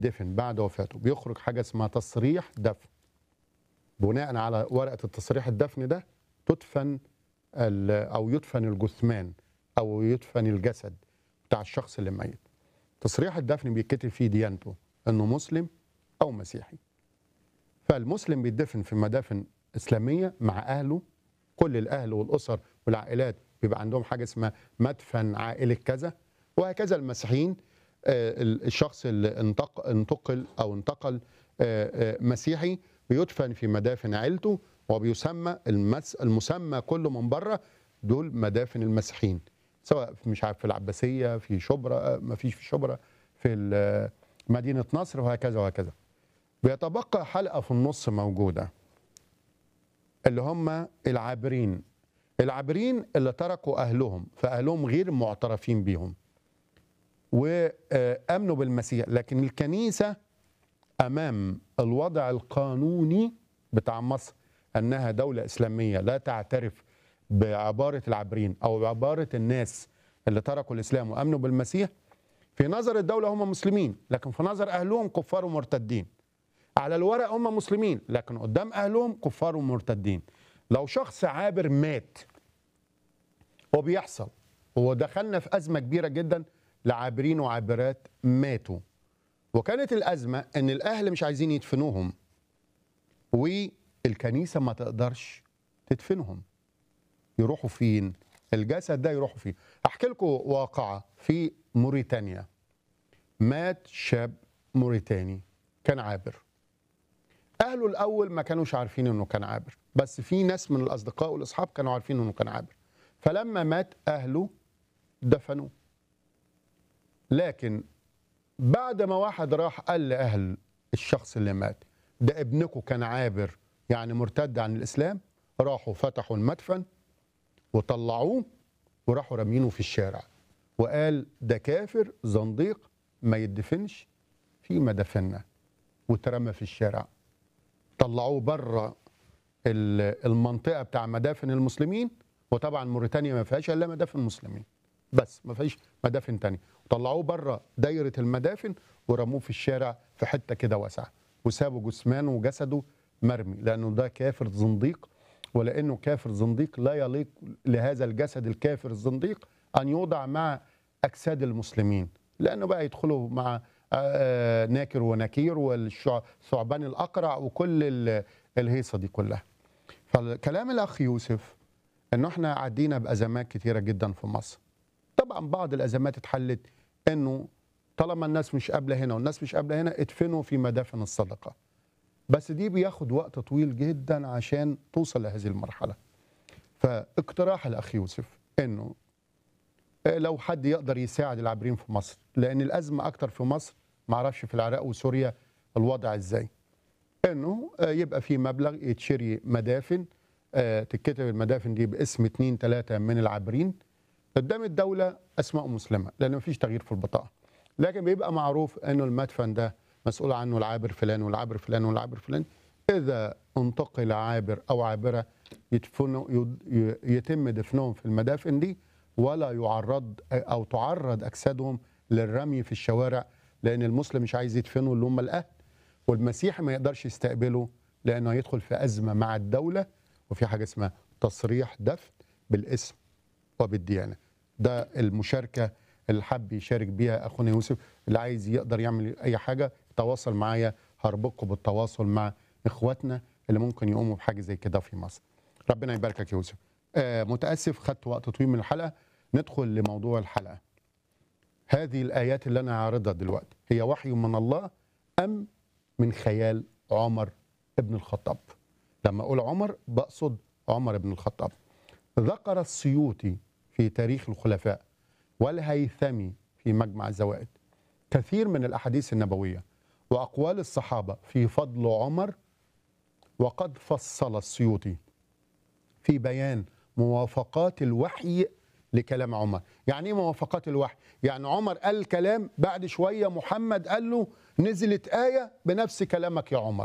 دفن بعد وفاته بيخرج حاجه اسمها تصريح دفن بناء على ورقه التصريح الدفن ده تدفن ال- او يدفن الجثمان او يدفن الجسد بتاع الشخص اللي ميت تصريح الدفن بيتكتب فيه ديانته انه مسلم او مسيحي فالمسلم بيدفن في مدافن اسلاميه مع اهله كل الاهل والاسر والعائلات بيبقى عندهم حاجه اسمها مدفن عائله كذا وهكذا المسيحيين آه، ال- الشخص اللي انتق- انتقل او انتقل آه، آه، مسيحي بيدفن في مدافن عيلته وبيسمى المس المسمى كله من بره دول مدافن المسيحيين سواء في- مش عارف في العباسيه في شبرا ما فيش في شبرا في ال- مدينه نصر وهكذا وهكذا بيتبقى حلقه في النص موجوده اللي هم العابرين العابرين اللي تركوا اهلهم فاهلهم غير معترفين بيهم وامنوا بالمسيح لكن الكنيسه امام الوضع القانوني بتاع مصر انها دوله اسلاميه لا تعترف بعباره العابرين او بعباره الناس اللي تركوا الاسلام وامنوا بالمسيح في نظر الدوله هم مسلمين لكن في نظر اهلهم كفار ومرتدين على الورق هم مسلمين لكن قدام اهلهم كفار ومرتدين لو شخص عابر مات وبيحصل ودخلنا في ازمه كبيره جدا لعابرين وعابرات ماتوا وكانت الازمه ان الاهل مش عايزين يدفنوهم والكنيسه ما تقدرش تدفنهم يروحوا فين الجسد ده يروحوا فين احكي لكم واقعه في موريتانيا مات شاب موريتاني كان عابر اهله الاول ما كانوش عارفين انه كان عابر بس في ناس من الاصدقاء والاصحاب كانوا عارفين انه كان عابر فلما مات اهله دفنوه لكن بعد ما واحد راح قال لاهل الشخص اللي مات ده ابنكم كان عابر يعني مرتد عن الاسلام راحوا فتحوا المدفن وطلعوه وراحوا رامينه في الشارع وقال ده كافر زنديق ما يدفنش في مدافننا واترمى في الشارع طلعوه بره ال- المنطقه بتاع مدافن المسلمين وطبعا موريتانيا ما فيهاش الا مدافن مسلمين بس ما فيش مدافن تانية طلعوه بره دايره المدافن ورموه في الشارع في حته كده واسعه وسابوا جثمانه وجسده مرمي لانه ده كافر زنديق ولانه كافر زنديق لا يليق لهذا الجسد الكافر الزنديق ان يوضع مع اجساد المسلمين لانه بقى يدخلوا مع آه، ناكر ونكير والثعبان الاقرع وكل ال- الهيصه دي كلها فكلام الاخ يوسف انه احنا عدينا بازمات كتيره جدا في مصر طبعا بعض الازمات اتحلت انه طالما الناس مش قابله هنا والناس مش قابله هنا ادفنوا في مدافن الصدقه بس دي بياخد وقت طويل جدا عشان توصل لهذه المرحله فاقتراح الاخ يوسف انه لو حد يقدر يساعد العابرين في مصر لان الازمه اكتر في مصر معرفش في العراق وسوريا الوضع ازاي انه آه، يبقى في مبلغ يتشري مدافن آه، تتكتب المدافن دي باسم اتنين تلاته من العابرين قدام الدوله اسماء مسلمه لان مفيش تغيير في البطاقه لكن بيبقى معروف انه المدفن ده مسؤول عنه العابر فلان والعابر فلان والعابر فلان اذا انتقل عابر او عابره يدفنوا يد- يتم دفنهم في المدافن دي ولا يعرض او تعرض اجسادهم للرمي في الشوارع لان المسلم مش عايز يدفنه اللي هم الاهل والمسيحي ما يقدرش يستقبله لانه هيدخل في ازمه مع الدوله وفي حاجه اسمها تصريح دفن بالاسم وبالديانه ده المشاركه اللي حب يشارك بيها اخونا يوسف اللي عايز يقدر يعمل اي حاجه تواصل معايا هربطكم بالتواصل مع اخواتنا اللي ممكن يقوموا بحاجه زي كده في مصر ربنا يباركك يا يوسف آه متاسف خدت وقت طويل من الحلقه ندخل لموضوع الحلقه هذه الايات اللي انا هعرضها دلوقتي هي وحي من الله ام من خيال عمر ابن الخطاب لما اقول عمر بقصد عمر بن الخطاب ذكر السيوطي في تاريخ الخلفاء والهيثمي في مجمع الزوائد كثير من الاحاديث النبويه واقوال الصحابه في فضل عمر وقد فصل السيوطي في بيان موافقات الوحي لكلام عمر يعني ايه موافقات الوحي يعني عمر قال كلام بعد شويه محمد قال له نزلت ايه بنفس كلامك يا عمر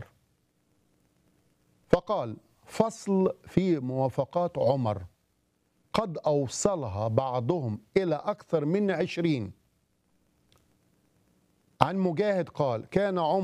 فقال فصل في موافقات عمر قد أوصلها بعضهم إلى أكثر من عشرين عن مجاهد قال كان عمر